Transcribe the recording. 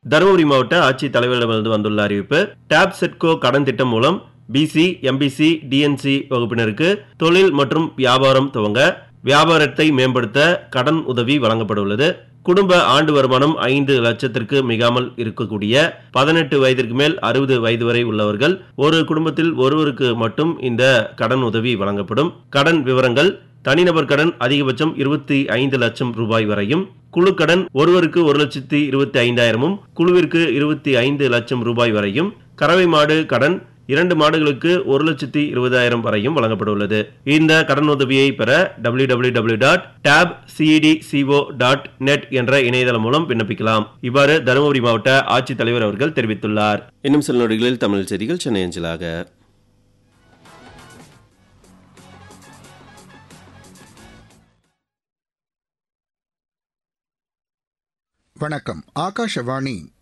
தருமபுரி மாவட்ட ஆட்சித் தலைவரிடமிருந்து வந்துள்ள அறிவிப்பு டேப் செட்கோ கடன் திட்டம் மூலம் பிசி எம்பிசி டிஎன்சி வகுப்பினருக்கு தொழில் மற்றும் வியாபாரம் துவங்க வியாபாரத்தை மேம்படுத்த கடன் உதவி வழங்கப்பட குடும்ப ஆண்டு வருமானம் ஐந்து லட்சத்திற்கு மிகாமல் இருக்கக்கூடிய பதினெட்டு வயதிற்கு மேல் அறுபது வயது வரை உள்ளவர்கள் ஒரு குடும்பத்தில் ஒருவருக்கு மட்டும் இந்த கடன் உதவி வழங்கப்படும் கடன் விவரங்கள் தனிநபர் கடன் அதிகபட்சம் இருபத்தி ஐந்து லட்சம் ரூபாய் வரையும் குழு கடன் ஒருவருக்கு ஒரு லட்சத்தி இருபத்தி ஐந்தாயிரமும் குழுவிற்கு இருபத்தி ஐந்து லட்சம் ரூபாய் வரையும் கறவை மாடு கடன் இரண்டு மாடுகளுக்கு ஒரு லட்சத்தி இருபதாயிரம் வரையும் வழங்கப்பட உள்ளது இந்த கடன் உதவியை பெற W W W dot tabcedco dot net என்ற இணையதளம் மூலம் விண்ணப்பிக்கலாம் இவ்வாறு தருமபுரி மாவட்ட ஆட்சித்தலைவர் அவர்கள் தெரிவித்துள்ளார் இன்னும் சில நொடிகளில் தமிழ் செய்திகள் சென்னை அஞ்சலாக வணக்கம் ஆகாஷவாணி